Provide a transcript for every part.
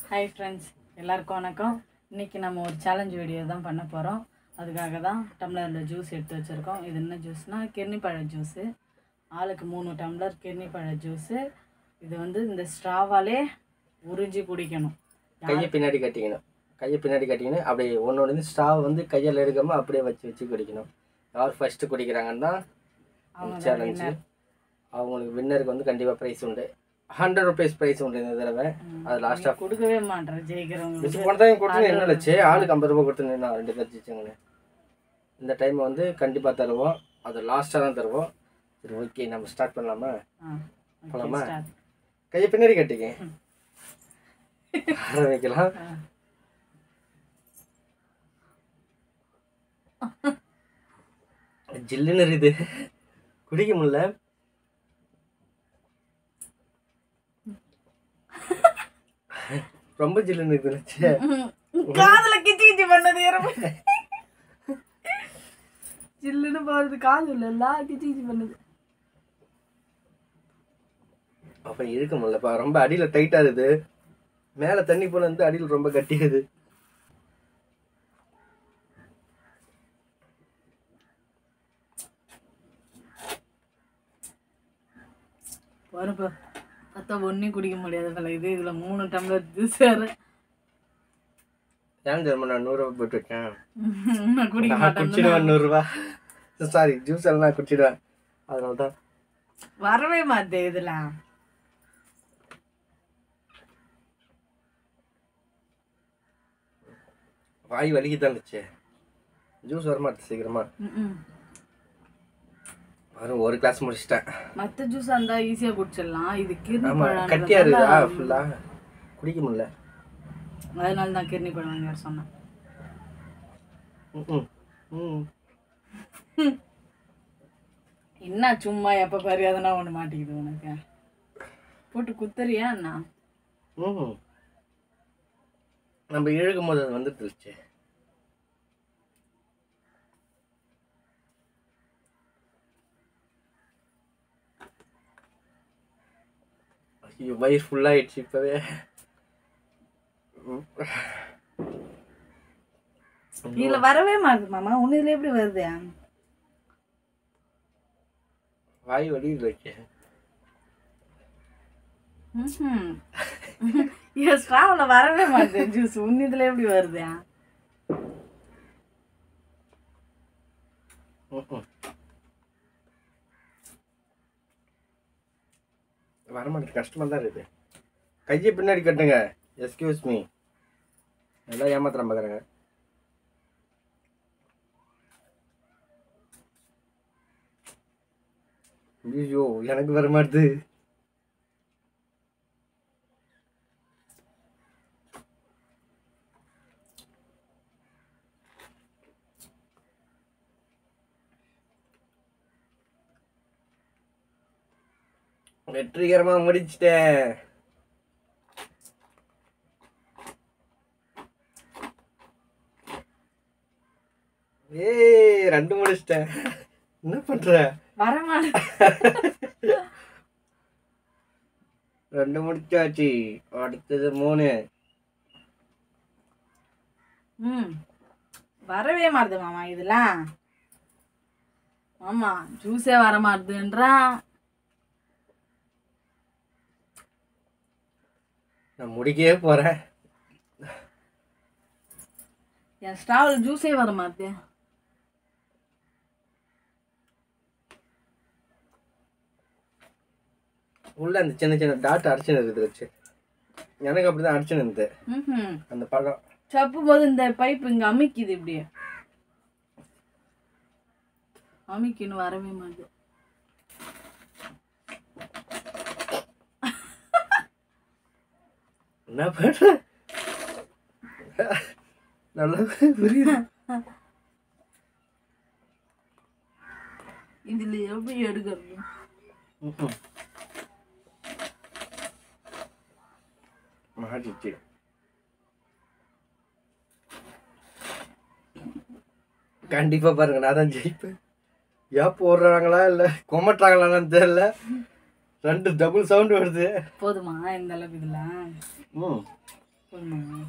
Hi friends எல்லாருக்கும் வணக்கம் இன்னைக்கு நம்ம ஒரு சேலஞ்ச் வீடியோ தான் பண்ண போகிறோம் அதுக்காக தான் டம்ளரில் ஜூஸ் எடுத்து வச்சுருக்கோம் இது என்ன ஜூஸ்னால் கிர்ணிப்பழ ஜூஸு ஆளுக்கு மூணு டம்ளர் கிர்ணிப்பழ ஜூஸு இது வந்து இந்த ஸ்ட்ராவாலே உறிஞ்சி குடிக்கணும் கையை பின்னாடி கட்டிக்கணும் கையை பின்னாடி கட்டிக்கணும் அப்படியே ஒன்று ஒன்று ஸ்டாவ் வந்து கையில் எடுக்காமல் அப்படியே வச்சு வச்சு குடிக்கணும் யார் ஃபஸ்ட்டு குடிக்கிறாங்கன்னா அவங்க தான் சேலஞ்சு winner. அவங்களுக்கு வின்னருக்கு வந்து கண்டிப்பாக ப்ரைஸ் உண்டு ஹண்ட்ரட் ருபீஸ் ப்ரைஸ் உண்டு இந்த தடவை ம். அது லாஸ்ட்டாக கொடுக்கவே மாட்டேன் ஜெயிக்கிறவங்களுக்கு மிஸ் போனதான் கொடுத்து என்ன லட்சு ஆளுக்கு ஐம்பது ரூபா கொடுத்து நான் ரெண்டு பேர் ஜெயிச்சேங்கண்ணே இந்த டைம் வந்து கண்டிப்பாக தருவோம் அது லாஸ்ட்டாக தான் தருவோம் சரி ஓகே நம்ம ஸ்டார்ட் பண்ணலாமா ஆ okay, போலாமா? start. கையை பின்னாடி கட்டிக்க ஆரம்பிக்கலாம் ஆ. ஜில்லுன்னு இருக்குது குடிக்க முடியல ரொம்ப ஜில்லுன்னு இருக்குது லட்சு. காதுல கிச்சி கிச்சி பண்ணது எறும்பு ஜில்லுன்னு போறது காது இல்லைல்ல கிச்சி கிச்சி பண்ணுது அப்ப இழுக்க முடியலப்பா ரொம்ப அடியில டைட்டா இருக்குது மேல தண்ணி போல இருந்து அடியில ரொம்ப கட்டியது பாருப்பா பார்த்தா ஒன்றையும் குடிக்க முடியாது போல இது இதுல மூணு டம்ளர் ஜூஸ் வேற ஏன் தெரியுமா நான் நூறு ரூபாய் போட்டு இருக்கேன் நான் குடிக்க நான் மாட்டேன் குடிச்சிடுவேன் நூறு ரூபாய் சாரி ஜூஸ் எல்லாம் நான் குடிச்சிடுவேன் அதனால தான் வரவே மாட்டேன் இதுல வாய் வலிக்குதான் இருந்துச்சு ஜூஸ் வர மாட்டேன் சீக்கிரமா ம்ம். வரும் ஒரு கிளாஸ் முடிச்சிட்டேன் மத்த ஜூஸா இருந்தா ஈஸியா குடிச்சிடலாம் இது கிர்னி ஆமா பழம் கட்டியா இருக்குதா ஃபுல்லா குடிக்க முடியல அதனால தான் கிர்னி பழம் வாங்கி வர சொன்னேன் ம், ம் ம் என்ன சும்மா எப்ப பாரு எதனா ஒண்ணு மாட்டிக்குது உனக்கு போட்டு குத்துறியா என்ன ம் நம்ம இழுக்கும் போது அது வந்துருச்சு ஐயோ வயிறு ஃபுல்லாகிடுச்சு இப்போவே இதுல வரவே மாட்டுது மாமா உன்னு இதுல எப்படி வருது வாய் வலியுது வச்சு ம்ஹும். என் ஸ்ட்ராவ்ல வரவே மாட்டேன் ஜூஸ் உன் இதுல எப்படி வருது வரமாட்டேது கஷ்டமாக தான் இருக்குது கையை பின்னாடி கட்டுங்க எஸ்கியூஸ் மீ எல்லாம் ஏமாத்திரம் பார்க்குறாங்க ஐயோ எனக்கு வர மாட்டுது வெற்றிகரமா முடிச்சிட்டேன் ஏய் ரெண்டு முடிச்சிட்டேன் என்ன பண்ற வர மாட்டேன் ரெண்டு முடிச்சாச்சு அடுத்தது மூணு ம் வரவே மாட்டுது மாமா இதெல்லாம் ஆமா ஜூஸே வர மாட்டுதுன்றான் நான் முடிக்கவே போறேன் என் ஸ்டாவில் ஜூஸே வர மாட்டேன் உள்ள அந்த சின்ன சின்ன டாட் அடிச்சுன்னு இருக்குது வச்சு எனக்கு அப்படிதான் அடிச்சுன்னு இருந்தது ம் அந்த பழம் சப்பு போது இந்த பைப் இங்க அமிக்குது இப்படி அமிக்கின்னு வரவே மாட்டுது என்ன பண்ற நல்லா புரியுது இதுல எப்படி எடுக்கிறது ம்ஹும். மாட்டிச்சு கண்டிப்பா பாருங்க நான் தான் ஜெயிப்பேன் ஏன் போடுறாங்களா இல்ல கொமட்டுறாங்களான்னு தெரியல ரெண்டு டபுள் சவுண்ட் வருது போதுமா இந்த அளவுக்கு இதுல ம் போதுமாங்க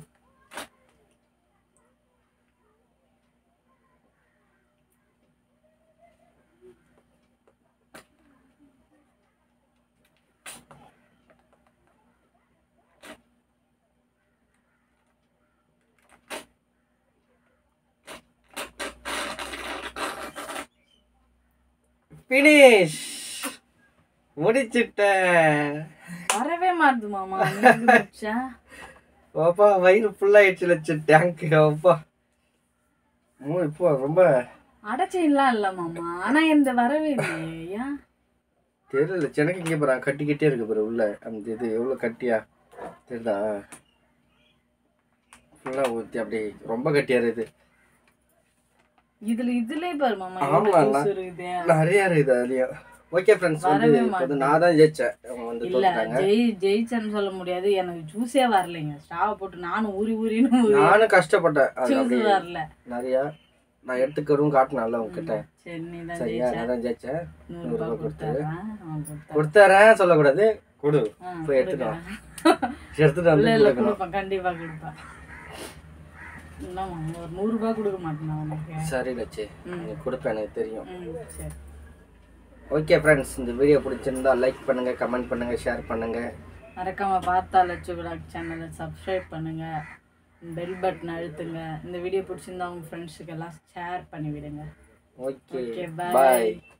ஃபினிஷ் முடிச்சிட்டேன் வரவே மாட்டுது மாமா இன்னைக்கு முடிச்சா? அப்பா வயிறு ஃபுல்லாகிடுச்சு லட்ச டேங்க் அப்பா மூ இப்போ ரொம்ப அடைச்சின்லாம் இல்ல மாமா ஆனா இந்த வரவே இல்லையே ஏன் தெரியல எனக்கு இங்கே பாரு கட்டிக்கிட்டே இருக்கு பாரு உள்ள அந்த இது எவ்வளோ கட்டியா தெரியுதா ஃபுல்லாக ஊற்றி அப்படியே ரொம்ப கட்டியா இருக்குது இதுல இதுலயே பாரு மாமா ஆமா, எவ்வளவு அண்ணா. juice இருக்குது நிறையா இருக்குது அதுலேயும் ஓகே ஃப்ரெண்ட்ஸ் வந்து வரவே இப்போ வந்து நான் தான் ஜெயிச்சேன் அவங்க வந்து இல்ல தோத்துட்டாங்க ஜெய் ஜெயிச்சேன்னு சொல்ல முடியாது எனக்கு ஜூஸே வரலைங்க ஸ்டாவ போட்டு நானும் ஊறி ஊறின்னு ஊறி நானும் கஷ்டப்பட்டேன் அது ஜூஸ் அப்படியே வரல நிறையா நான் எடுத்துக்கிறவும் காட்டினேன்ல உங்ககிட்ட சரி நீ தான் சரியா ஜெயிச்ச நான் தான் ஜெயிச்சேன் நூறு நூறு ரூபாய் ரூபாய் கொடுத்தாரு கொடுத்தாரன் அவன் கொடுத்தான் கொடுத்தாரேன் சொல்லக்கூடாது கொடு ஆ, போய் எடுத்துட்டு வா. கொடுக்குறேன். எடுத்துட்டு இல்ல வந்து இல்ல கொடுக்கணும் கொடுப்பேன் கண்டிப்பா கொடுப்பேன் என்னம்மா ஒரு நூறு ரூபாய் கொடுக்க மாட்டேன் உனக்கு சரி லட்சு ம். நீ கொடுப்பேன் எனக்கு தெரியும் ம் சரி ஓகே ஃப்ரெண்ட்ஸ் இந்த வீடியோ பிடிச்சிருந்தா லைக் பண்ணுங்க கமெண்ட் பண்ணுங்க ஷேர் பண்ணுங்க மறக்காம பார்த்தா லட்சு விளாக் சேனலை சப்ஸ்கிரைப் பண்ணுங்க பெல் பட்டன் அழுத்துங்க இந்த வீடியோ பிடிச்சிருந்தா உங்க ஃப்ரெண்ட்ஸுக்கு எல்லாம் ஷேர் பண்ணி விடுங்க ஓகே ஓகே பாய் பாய்